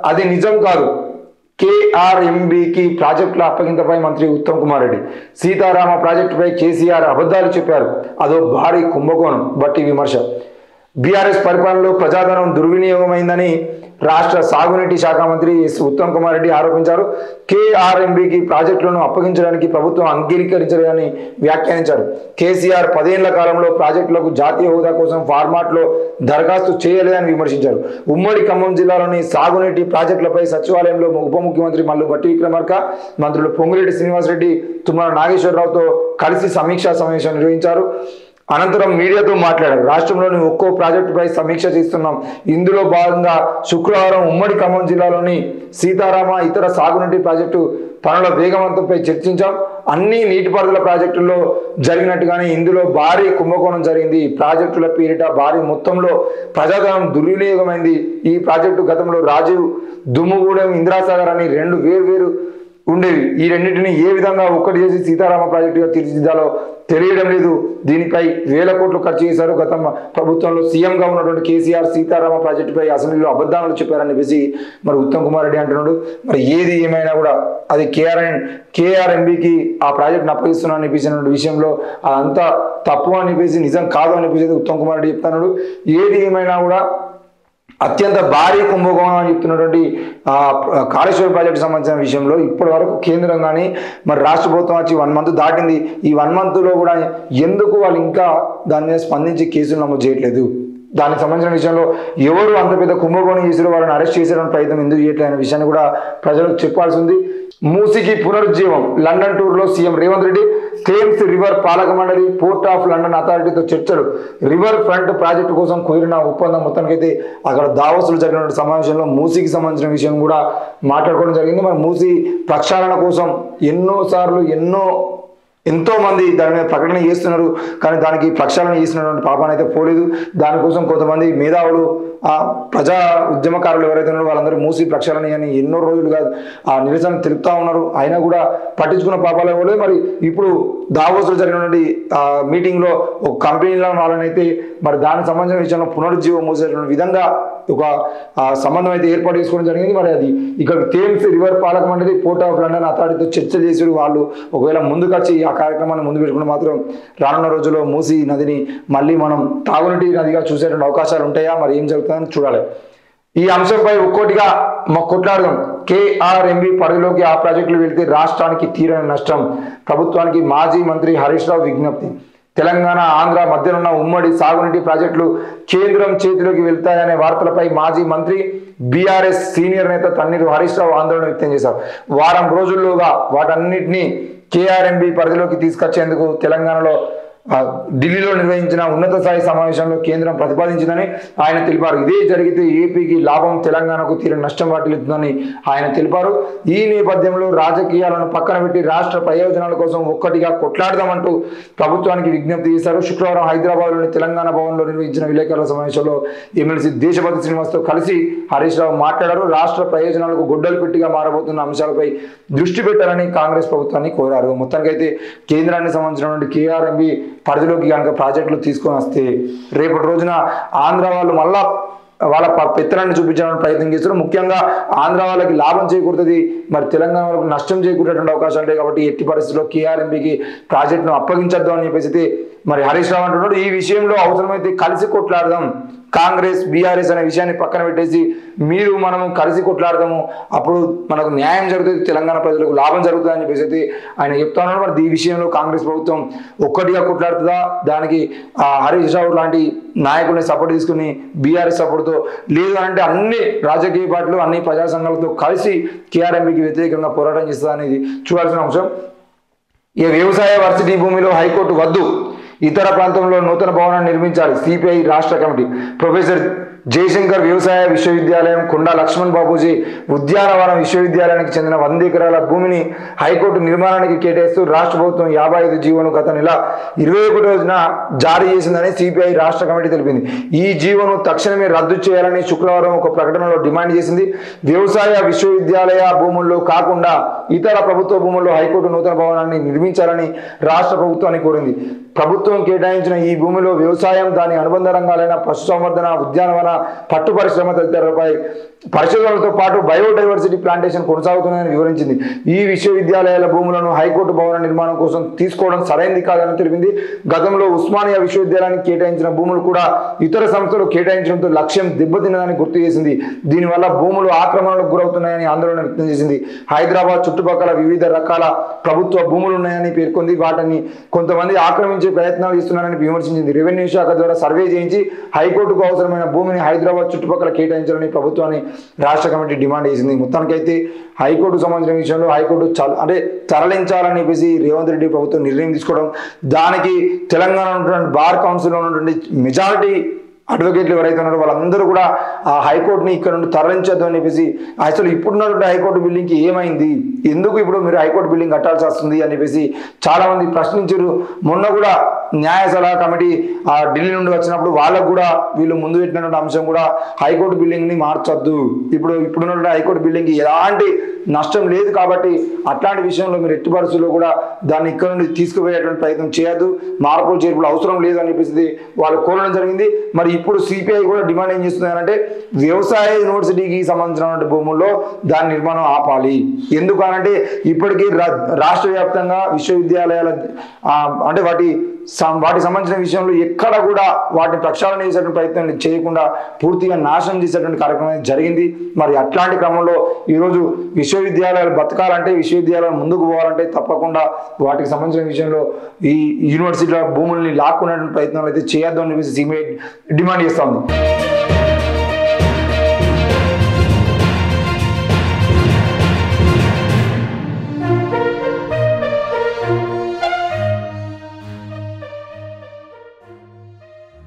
అది నిజం కాదు కేఆర్ఎంబికి ప్రాజెక్టుల అప్పగింతపై మంత్రి ఉత్తమ్ కుమార్ రెడ్డి సీతారామ ప్రాజెక్టుపై కేసీఆర్ అబద్ధాలు చెప్పారు అదో భారీ కుంభకోణం బట్టి విమర్శ బీఆర్ఎస్ పరిపాలనలో ప్రజాధనం దుర్వినియోగమైందని రాష్ట్ర సాగునీటి శాఖ మంత్రి ఎస్ ఉత్తమ్ కుమార్ రెడ్డి ఆరోపించారు కేఆర్ఎంబికి ప్రాజెక్టులను అప్పగించడానికి ప్రభుత్వం అంగీకరించలేదని వ్యాఖ్యానించారు కేసీఆర్ పదేళ్ల కాలంలో ప్రాజెక్టులకు జాతీయ హోదా కోసం ఫార్మాట్లో దరఖాస్తు చేయలేదని విమర్శించారు ఉమ్మడి ఖమ్మం జిల్లాలోని సాగునీటి ప్రాజెక్టులపై సచివాలయంలో ఉప ముఖ్యమంత్రి మల్లు భట్టి విక్రమార్క మంత్రులు పొంగులేటి శ్రీనివాసరెడ్డి తుమ్మల నాగేశ్వరరావుతో కలిసి సమీక్షా సమావేశం నిర్వహించారు అనంతరం మీడియాతో మాట్లాడారు రాష్ట్రంలోని ఒక్కో ప్రాజెక్టుపై సమీక్ష చేస్తున్నాం ఇందులో భాగంగా శుక్రవారం ఉమ్మడి ఖమ్మం జిల్లాలోని సీతారామ ఇతర సాగునీటి ప్రాజెక్టు పనుల వేగవంతంపై చర్చించాం అన్ని నీటిపారుదల ప్రాజెక్టుల్లో జరిగినట్టుగానే ఇందులో భారీ కుంభకోణం జరిగింది ఈ ప్రాజెక్టుల పేరిట భారీ మొత్తంలో ప్రజాధనం దుర్వినియోగమైంది ఈ ప్రాజెక్టు గతంలో రాజీవ్ దుమ్ముగూడెం ఇందిరాసాగర్ అని రెండు వేరు వేరు ఉండేవి ఈ రెండింటిని ఏ విధంగా ఒక్కటి చేసి సీతారామ ప్రాజెక్టుగా తీర్చిదిద్దాలో తెలియడం లేదు దీనిపై వేల కోట్లు ఖర్చు చేశారు గత ప్రభుత్వంలో సీఎంగా ఉన్నటువంటి కేసీఆర్ సీతారామ ప్రాజెక్టుపై అసెంబ్లీలో అబద్ధాలు చెప్పారని చెప్పేసి మరి ఉత్తమ్ కుమార్ రెడ్డి అంటున్నాడు మరి ఏది ఏమైనా కూడా అది కేఆర్ఎన్ కేఆర్ఎంబికి ఆ ప్రాజెక్ట్ని అప్పగిస్తున్నా అని చెప్పేసి విషయంలో అదంతా తప్పు అని చెప్పేసి నిజం కాదు అని చెప్పేసి ఉత్తమ్ కుమార్ రెడ్డి చెప్తున్నాడు ఏది ఏమైనా కూడా అత్యంత భారీ కుంభకోణం అని చెప్తున్నటువంటి ఆ, కాళేశ్వరం ప్రాజెక్టు సంబంధించిన విషయంలో ఇప్పటి వరకు కేంద్రం కానీ మరి రాష్ట్ర ప్రభుత్వం వచ్చి వన్ మంత్ దాటింది ఈ వన్ మంత్లో కూడా ఎందుకు వాళ్ళు ఇంకా దాని మీద స్పందించి కేసులు నమోదు చేయట్లేదు దానికి సంబంధించిన విషయంలో ఎవరు అంత పెద్ద కుంభకోణం చేసారో వాళ్ళని అరెస్ట్ చేసేటువంటి ప్రయత్నం ఎందుకు చేయట్లేదు అనే విషయాన్ని కూడా ప్రజలకు చెప్పాల్సి ఉంది మూసికి పునరుజ్జీవం లండన్ టూర్లో CM Revanth Reddy Thames river పాలక మండలి పోర్ట్ ఆఫ్ లండన్ అథారిటీతో చర్చలు రివర్ ఫ్రంట్ ప్రాజెక్టు కోసం కుదిరిన ఒప్పందం మొత్తానికైతే అక్కడ దావోసులు జరిగిన సమావేశంలో మూసీకి సంబంధించిన విషయం కూడా మాట్లాడుకోవడం జరిగింది మరి మూసీ ప్రక్షాళన కోసం ఎన్నో సార్లు ఎన్నో ఎంతో మంది దాని మీద ప్రకటన చేస్తున్నారు కానీ దానికి ప్రక్షాళన చేసినటువంటి పాపాన్ని అయితే పోలేదు దానికోసం కొంతమంది మేధావులు ఆ ప్రజా ఉద్యమకారులు ఎవరైతే ఉన్నారో వాళ్ళందరూ మూసి ప్రక్షాళన అని ఎన్నో రోజులుగా ఆ నిరసన తెలుపుతా ఉన్నారు అయినా కూడా పట్టించుకున్న పాపాలు ఇవ్వలేదు మరి ఇప్పుడు దావోస్లో జరిగినటువంటి ఆ మీటింగ్లో ఒక కంపెనీలో వాళ్ళనైతే మరి దానికి సంబంధించిన విషయంలో పునరుజ్జీవం మూసేటువంటి విధంగా ఒక ఆ, సంబంధం అయితే ఏర్పాటు చేసుకోవడం జరిగింది మరి అది ఇక్కడ థేమ్స్ రివర్ పాలక మండలి పోర్ట్ ఆఫ్ లండన్ అథారిటీతో చర్చ చేసి వాళ్ళు ఒకవేళ ముందుకు వచ్చి ఆ కార్యక్రమాన్ని ముందు పెట్టుకుంటే మాత్రం రానున్న రోజుల్లో మూసి నదిని మళ్ళీ మనం తాగునీటి నదిగా చూసేటువంటి అవకాశాలు ఉంటాయా మరి ఏం జరుగుతుందని చూడాలి ఈ అంశంపై ఒక్కోటిగా మా కొట్లాడదాం కేఆర్ఎంబి పరిధిలోకి ఆ ప్రాజెక్టులు వెళ్తే రాష్ట్రానికి తీరని నష్టం ప్రభుత్వానికి మాజీ మంత్రి హరీష్ రావు విజ్ఞప్తి తెలంగాణ ఆంధ్ర మధ్యనున్న ఉమ్మడి సాగునీటి ప్రాజెక్టులు కేంద్రం చేతిలోకి వెళ్తాయనే వార్తలపై మాజీ మంత్రి బీఆర్ఎస్ సీనియర్ నేత తన్నీరు హరీష్ రావు ఆందోళన వ్యక్తం చేశారు వారం రోజుల్లోగా వాటన్నిటినీ కేఆర్ఎంబి పరిధిలోకి తీసుకొచ్చేందుకు తెలంగాణలో ఆ, ఢిల్లీలో నిర్వహించిన ఉన్నత స్థాయి సమావేశంలో కేంద్రం ప్రతిపాదించిందని ఆయన తెలిపారు ఇదే జరిగితే ఏపీకి లాభం తెలంగాణకు తీరు నష్టం వాటిల్లుతుందని ఆయన తెలిపారు ఈ నేపథ్యంలో రాజకీయాలను పక్కన పెట్టి రాష్ట్ర ప్రయోజనాల కోసం ఒక్కటిగా కొట్లాడదామంటూ ప్రభుత్వానికి విజ్ఞప్తి చేశారు శుక్రవారం హైదరాబాద్లోని తెలంగాణ భవన్లో నిర్వహించిన విలేకరుల సమావేశంలో ఎమ్మెల్సీ దేశపతి శ్రీనివాస్తో కలిసి హరీష్ రావు మాట్లాడారు రాష్ట్ర ప్రయోజనాలకు గొడ్డలు పెట్టిగా మారబోతున్న అంశాలపై దృష్టి పెట్టాలని కాంగ్రెస్ ప్రభుత్వాన్ని కోరారు మొత్తానికైతే కేంద్రానికి సంబంధించినటువంటి కేఆర్ఎంబి పరిధిలోకి కనుక ప్రాజెక్టులు తీసుకొని వస్తే రేపటి రోజున ఆంధ్ర వాళ్ళు మళ్ళా వాళ్ళ ప- పెత్తనాన్ని చూపించడానికి ప్రయత్నం చేస్తారు ముఖ్యంగా ఆంధ్ర వాళ్ళకి లాభం చేకూరుతుంది మరి తెలంగాణ వాళ్ళకి నష్టం చేకూరేటువంటి అవకాశాలు ఉంటాయి కాబట్టి ఎట్టి పరిస్థితుల్లో కేఆర్ఎంపీకి ప్రాజెక్టును అప్పగించద్దు అని చెప్పేసి అయితే మరి హరీష్ రావు అంటున్నాడు ఈ విషయంలో అవసరమైతే కలిసి కొట్లాడదాం కాంగ్రెస్ బీఆర్ఎస్ అనే విషయాన్ని పక్కన పెట్టేసి మీరు మనము కలిసి కొట్లాడదాము అప్పుడు మనకు న్యాయం జరుగుతుంది తెలంగాణ ప్రజలకు లాభం జరుగుతుంది అని చెప్పేసి అయితే ఆయన చెప్తా ఉన్నాడు మరి ఈ విషయంలో కాంగ్రెస్ ప్రభుత్వం ఒక్కటిగా కొట్లాడుతుందా దానికి ఆ హరీష్ రావు లాంటి నాయకుల్ని సపోర్ట్ తీసుకుని బీఆర్ఎస్ సపోర్ట్తో లేదు అంటే అన్ని రాజకీయ పార్టీలు అన్ని ప్రజా సంఘాలతో కలిసి కేఆర్ఎంపీకి వ్యతిరేకంగా పోరాటం చేస్తుందా అనేది చూడాల్సిన అంశం ఈ వ్యవసాయ వర్సిటీ భూమిలో హైకోర్టు వద్దు ఇతర ప్రాంతంలో నూతన భవనాన్ని నిర్మించాలి సిపిఐ రాష్ట్ర కమిటీ ప్రొఫెసర్ జయశంకర్ వ్యవసాయ విశ్వవిద్యాలయం కొండా లక్ష్మణ్ బాబూజీ ఉద్యానవనం విశ్వవిద్యాలయానికి చెందిన వంద ఎకరాల భూమిని హైకోర్టు నిర్మాణానికి కేటాయిస్తూ రాష్ట్ర ప్రభుత్వం యాభై ఐదు జీవోను గత నెల ఇరవై ఒకటి రోజున జారీ చేసిందని సిపిఐ రాష్ట్ర కమిటీ తెలిపింది ఈ జీవోను తక్షణమే రద్దు చేయాలని శుక్రవారం ఒక ప్రకటనలో డిమాండ్ చేసింది వ్యవసాయ విశ్వవిద్యాలయ భూముల్లో కాకుండా ఇతర ప్రభుత్వ భూముల్లో హైకోర్టు నూతన భవనాన్ని నిర్మించాలని రాష్ట్ర ప్రభుత్వాన్ని కోరింది ప్రభుత్వం కేటాయించిన ఈ భూమిలో వ్యవసాయం దాని అనుబంధ రంగాలైన పశుసంవర్ధన ఉద్యానవన పట్టు పరిశ్రమ తదితరులపై పరిశోధనలతో పాటు బయోడైవర్సిటీ ప్లాంటేషన్ కొనసాగుతుందని వివరించింది ఈ విశ్వవిద్యాలయాల భూములను హైకోర్టు భవన నిర్మాణం కోసం తీసుకోవడం సరైంది కాదని తెలిపింది గతంలో ఉస్మానియా విశ్వవిద్యాలయానికి కేటాయించిన భూములు కూడా ఇతర సంస్థలు కేటాయించడంతో లక్ష్యం దెబ్బతిన్నదని గుర్తు చేసింది దీనివల్ల భూములు ఆక్రమణలకు గురవుతున్నాయని ఆందోళన వ్యక్తం చేసింది హైదరాబాద్ చుట్టుపక్కల వివిధ రకాల ప్రభుత్వ భూములు ఉన్నాయని పేర్కొంది వాటిని కొంతమంది ఆక్రమించే ప్రయత్నాలు చేస్తున్నారని విమర్శించింది రెవెన్యూ శాఖ ద్వారా సర్వే చేయించి హైకోర్టుకు అవసరమైన భూమిని హైదరాబాద్ చుట్టుపక్కల కేటాయించాలని ప్రభుత్వాన్ని రాష్ట్ర కమిటీ డిమాండ్ చేసింది మొత్తానికైతే హైకోర్టు సంబంధించిన విషయంలో హైకోర్టు చల అంటే తరలించాలని చెప్పేసి రేవంత్ రెడ్డి ప్రభుత్వం నిర్ణయం తీసుకోవడం దానికి తెలంగాణ ఉన్నటువంటి బార్ కౌన్సిల్లో ఉన్నటువంటి మెజారిటీ అడ్వకేట్లు ఎవరైతే ఉన్నారో వాళ్ళందరూ కూడా ఆ హైకోర్టుని ఇక్కడ నుండి తరలించొద్దు అని చెప్పేసి అసలు ఇప్పుడున్నటువంటి హైకోర్టు బిల్డింగ్కి ఏమైంది ఎందుకు ఇప్పుడు మీరు హైకోర్టు బిల్డింగ్ కట్టాల్సి వస్తుంది అని చెప్పేసి చాలా మంది ప్రశ్నించారు మొన్న కూడా న్యాయ సలహా కమిటీ ఆ ఢిల్లీ నుండి వచ్చినప్పుడు వాళ్ళకు కూడా వీళ్ళు ముందు పెట్టినటువంటి అంశం కూడా హైకోర్టు బిల్డింగ్ ని మార్చొద్దు ఇప్పుడు ఇప్పుడున్నటువంటి హైకోర్టు బిల్డింగ్ కి ఎలాంటి నష్టం లేదు కాబట్టి అట్లాంటి విషయంలో మీరు ఎట్టి పరిస్థితుల్లో కూడా దాన్ని ఇక్కడ నుండి తీసుకుపోయేటువంటి ప్రయత్నం చేయొద్దు మార్పులు చేర్పులు అవసరం లేదు అని చెప్పేసి వాళ్ళు కోరడం జరిగింది మరి ఇప్పుడు సిపిఐ కూడా డిమాండ్ ఏం చేస్తుంది అంటే వ్యవసాయ యూనివర్సిటీకి సంబంధించినటువంటి భూముల్లో దాని నిర్మాణం ఆపాలి ఎందుకనంటే ఇప్పటికీ రా- రాష్ట్ర వ్యాప్తంగా విశ్వవిద్యాలయాల ఆ, అంటే వాటి సం- వాటికి సంబంధించిన విషయంలో ఎక్కడ కూడా వాటిని ప్రక్షాళన చేసేటువంటి ప్రయత్నం చేయకుండా పూర్తిగా నాశనం చేసేటువంటి కార్యక్రమం అనేది జరిగింది మరి అట్లాంటి క్రమంలో ఈరోజు విశ్వవిద్యాలయాలు బతకాలంటే విశ్వవిద్యాలయాలు ముందుకు పోవాలంటే తప్పకుండా వాటికి సంబంధించిన విషయంలో ఈ యూనివర్సిటీల భూముల్ని లాక్కునేటువంటి ప్రయత్నాలు అయితే చేయొద్దు అని చెప్పేసి సిబిఐ డిమాండ్ చేస్తోంది